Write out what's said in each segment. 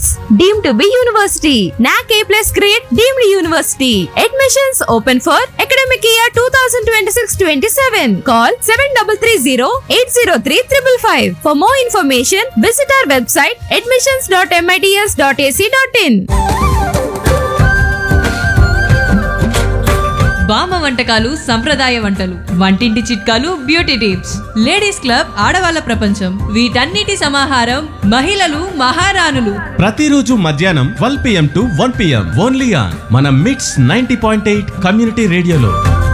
subjects deemed to be university NAAC A plus grade deemed university admissions open for academic year two thousand twenty six twenty seven call seven double three zero eight zero three triple five for more information visit our website admissions dot MITS dot AC dot in బామ్మ వంటకాలు సంప్రదాయ వంటలు వంటింటి చిట్కాలు beauty tips ladies club ఆడవాళ్ళ ప్రపంచం వీటన్నిటి సమాహారం మహిళలు మహారాణులు ప్రతిరోజు మధ్యాహ్నం twelve PM to one PM only on మన MITS ninety point eight community రేడియోలో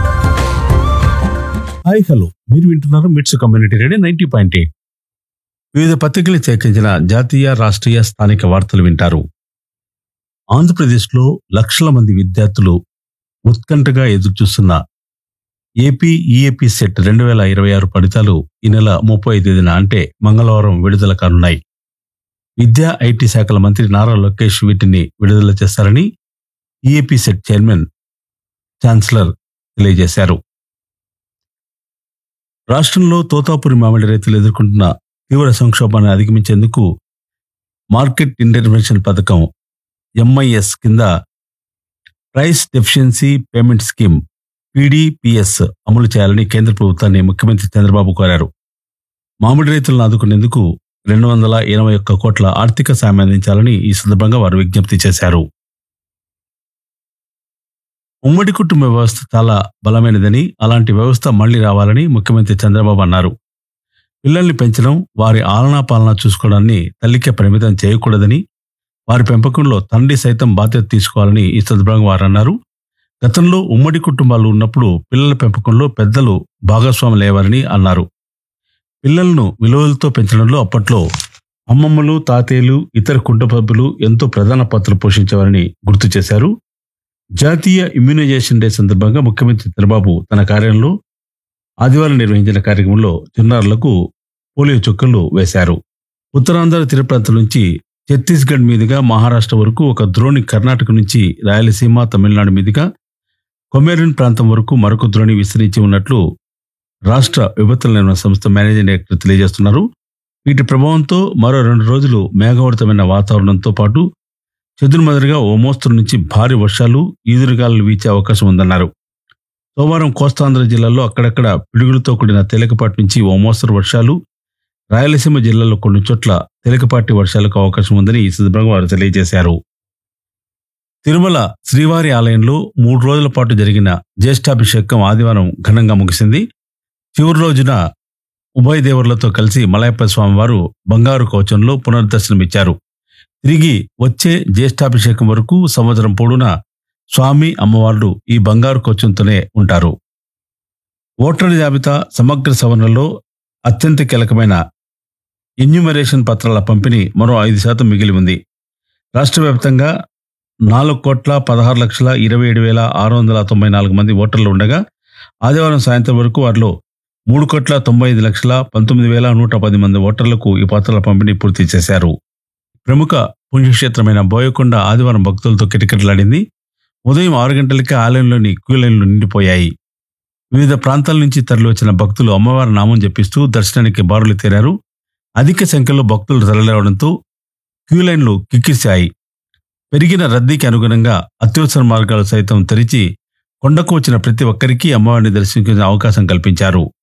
హాయ్ హలో మీరు వింటున్నారు MITS community radio ninety point eight వివిధ పత్రికలు సేకరించిన జాతీయ రాష్ట్రీయ స్థానిక వార్తలు వింటారు ఆంధ్రప్రదేశ్లో లక్షల మంది విద్యార్థులు ఉత్కంఠగా ఎదురుచూస్తున్న ఏపీ ఈఏపీ సెట్ రెండు వేల ఇరవై ఆరు ఫలితాలు ఈ నెల ముప్పై తేదీన అంటే మంగళవారం విడుదల కానున్నాయి విద్యా ఐటీ శాఖల మంత్రి నారా లోకేష్ వీటిని విడుదల చేస్తారని ఈఏపీ సెట్ చైర్మన్ ఛాన్సలర్ తెలియజేశారు రాష్ట్రంలో తోతాపురి మామిడి రైతులు ఎదుర్కొంటున్న తీవ్ర సంక్షోభాన్ని అధిగమించేందుకు మార్కెట్ ఇంటర్వెన్షన్ పథకం ఎంఐఎస్ కింద price deficiency payment scheme PDPS అమలు చేయాలని కేంద్ర ప్రభుత్వాన్ని ముఖ్యమంత్రి చంద్రబాబు కోరారు మామిడి రైతులను ఆదుకునేందుకు రెండు వందల ఎనభై ఒక్క కోట్ల ఆర్థిక సాయం అందించాలని ఈ సందర్భంగా వారు విజ్ఞప్తి చేశారు ఉమ్మడి కుటుంబ వ్యవస్థ చాలా బలమైనదని అలాంటి వ్యవస్థ మళ్లీ రావాలని ముఖ్యమంత్రి చంద్రబాబు అన్నారు పిల్లల్ని పెంచడం వారి ఆలనా పాలన చూసుకోవడాన్ని తల్లికే పరిమితం చేయకూడదని వారి పెంపకంలో తండ్రి సైతం బాధ్యత తీసుకోవాలని ఈ సందర్భంగా వారు అన్నారు గతంలో ఉమ్మడి కుటుంబాలు ఉన్నప్పుడు పిల్లల పెంపకంలో పెద్దలు భాగస్వాములు లేవారని అన్నారు పిల్లలను విలువలతో పెంచడంలో అప్పట్లో అమ్మమ్మలు తాతయ్యలు ఇతర కుటుంబ సభ్యులు ఎంతో ప్రధాన పాత్ర పోషించేవారని గుర్తు చేశారు జాతీయ ఇమ్యూనైజేషన్ డే సందర్భంగా ముఖ్యమంత్రి చంద్రబాబు తన కార్యాలయంలో ఆదివారం నిర్వహించిన కార్యక్రమంలో చిన్నారులకు పోలియో చుక్కలు వేశారు ఉత్తరాంధ్ర తీర ప్రాంతం నుంచి ఛత్తీస్గఢ్ మీదుగా మహారాష్ట్ర వరకు ఒక ద్రోణి కర్ణాటక నుంచి రాయలసీమ తమిళనాడు మీదుగా కొమేరిన్ ప్రాంతం వరకు మరొక ద్రోణి విస్తరించి ఉన్నట్లు రాష్ట్ర విపత్తుల నిర్వహణ సంస్థ మేనేజింగ్ డైరెక్టర్ తెలియజేస్తున్నారు వీటి ప్రభావంతో మరో రెండు రోజులు మేఘావృతమైన వాతావరణంతో పాటు చెదురుమదురుగా ఓ మోస్తరు నుంచి భారీ వర్షాలు ఈదురుగాలు వీచే అవకాశం ఉందన్నారు సోమవారం కోస్తాంధ్ర జిల్లాలో అక్కడక్కడ పిడుగులతో కూడిన తేలికపాటి నుంచి ఓ మోస్తరు వర్షాలు రాయలసీమ జిల్లాలో కొన్ని చోట్ల తేలికపాటి వర్షాలకు అవకాశం ఉందని ఈ సందర్భంగా వారు తెలియజేశారు తిరుమల శ్రీవారి ఆలయంలో మూడు రోజుల పాటు జరిగిన జ్యేష్ఠాభిషేకం ఆదివారం ఘనంగా ముగిసింది చివరి రోజున ఉభయ దేవరులతో కలిసి మలయప్ప స్వామివారు బంగారు కవచంలో పునర్దర్శనమిచ్చారు తిరిగి వచ్చే జ్యేష్ఠాభిషేకం వరకు సంవత్సరం పొడవునా స్వామి అమ్మవార్లు ఈ బంగారు కవచంతోనే ఉంటారు ఓటర్ల జాబితా సమగ్ర సవరణలో అత్యంత కీలకమైన ఎన్యూమరేషన్ పత్రాల పంపిణీ మరో ఐదు శాతం మిగిలి ఉంది రాష్ట్ర వ్యాప్తంగా నాలుగు కోట్ల పదహారు లక్షల ఇరవై ఏడు వేల ఆరు వందల తొంభై నాలుగు మంది ఓటర్లు ఉండగా ఆదివారం సాయంత్రం వరకు వారిలో మూడు కోట్ల తొంభై ఐదు లక్షల పంతొమ్మిది వేల నూట పది మంది ఓటర్లకు ఈ పత్రాల పంపిణీ పూర్తి చేశారు ప్రముఖ పుణ్యక్షేత్రమైన బోయకొండ ఆదివారం భక్తులతో కిటకిటలాడింది ఉదయం ఆరు గంటలకే ఆలయంలోని క్యూ లైన్లు నిండిపోయాయి వివిధ ప్రాంతాల నుంచి తరలివచ్చిన భక్తులు అమ్మవారి నామం జపిస్తూ దర్శనానికి బారులు తీరారు అధిక సంఖ్యలో భక్తులు తరలిరావడంతో క్యూ లైన్లు కిక్కిరిశాయి పెరిగిన రద్దీకి అనుగుణంగా అత్యవసర మార్గాలు సైతం తెరిచి కొండకు వచ్చిన ప్రతి ఒక్కరికి అమ్మవారిని దర్శించుకునే అవకాశం కల్పించారు